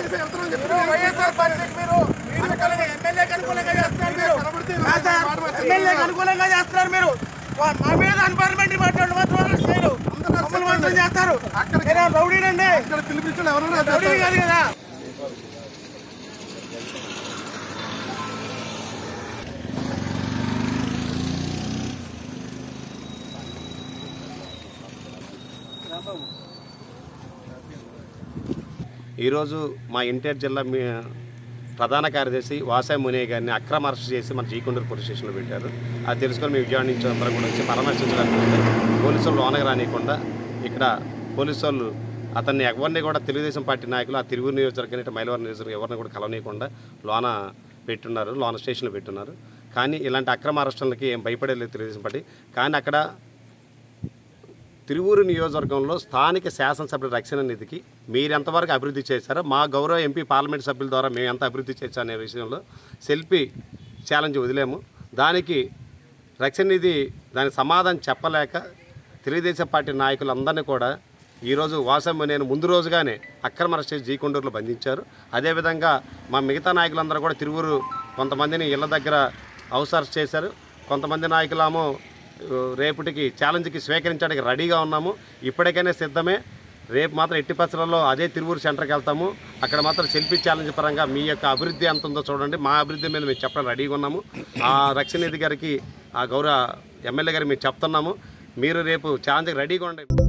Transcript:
వైఎస్ఆర్ పార్టీకి మీరు అనుకూలంగా ఎమ్మెల్యేకి అనుకూలంగా చేస్తున్నారు మీరు కాదు సార్, ఎమ్మెల్యేకి అనుకూలంగా చేస్తున్నారు మీరు వా- మా మీద అన్పార్లమెంటరీ మాట్లాడు మాత్రం అరెస్ట్ చేయరు మమ్మల్ని మాత్రం చేస్తారు నేను రౌడీనండి పిలిపించండి ఎవరైనా రౌడీ కాదు కదా ఈరోజు మా ఎన్టీఆర్ జిల్లా మీ ప్రధాన కార్యదర్శి వాసాయి మునే గారిని అక్రమ అరెస్ట్ చేసి మన జీకొండూరు పోలీస్ స్టేషన్లో పెట్టారు అది తెలుసుకొని మేము విజయవాడ నుంచి అందరం కూడా వచ్చి పరామర్శించడానికి వస్తే పోలీసు వాళ్ళు లోనకి రానియకుండా ఇక్కడ పోలీసు వాళ్ళు అతన్ని ఎవరిని కూడా తెలుగుదేశం పార్టీ నాయకులు ఆ తిరువురు నియోజకవర్గం ఇటు మైలవరం నియోజకవర్గం ఎవరిని కూడా కలవనీయకుండా లోన పెట్టున్నారు లోన స్టేషన్లో పెట్టున్నారు కానీ ఇలాంటి అక్రమ అరెస్టులకి ఏం భయపడలేదు తెలుగుదేశం పార్టీ కానీ అక్కడ తిరువూరు నియోజకవర్గంలో స్థానిక శాసనసభ్యుల రక్షణ నిధికి మీరు ఎంతవరకు అభివృద్ధి చేశారో మా గౌరవ ఎంపీ పార్లమెంట్ సభ్యుల ద్వారా మేము ఎంత అభివృద్ధి చేశాం అనే విషయంలో సెల్ఫీ ఛాలెంజ్ వదిలేము దానికి రక్షణ నిధి దానికి సమాధానం చెప్పలేక తెలుగుదేశం పార్టీ నాయకులందరినీ కూడా ఈరోజు వాసమ్మ నేను ముందు రోజుగానే అక్రమ అరెస్ట్ చేసి జీకొండూరులో బంధించారు అదేవిధంగా మా మిగతా నాయకులందరూ కూడా తిరువురు కొంతమందిని ఇళ్ల దగ్గర హౌస్ అరెస్ట్ చేశారు కొంతమంది నాయకులేమో రేపటికి ఛాలెంజ్కి స్వీకరించడానికి రెడీగా ఉన్నాము ఇప్పటికైనా సిద్ధమే రేపు మాత్రం ఎట్టి పరిసరాల్లో అదే తిరువూరు సెంటర్కి వెళ్తాము అక్కడ మాత్రం సెల్ఫీ ఛాలెంజ్ పరంగా మీ యొక్క అభివృద్ధి ఎంత ఉందో చూడండి మా అభివృద్ధి మీద మేము చెప్పడం రెడీగా ఉన్నాము ఆ రక్షణ నిధి గారికి ఆ గౌరవ ఎమ్మెల్యే గారికి మేము చెప్తున్నాము మీరు రేపు ఛాలెంజ్కి రెడీగా ఉండండి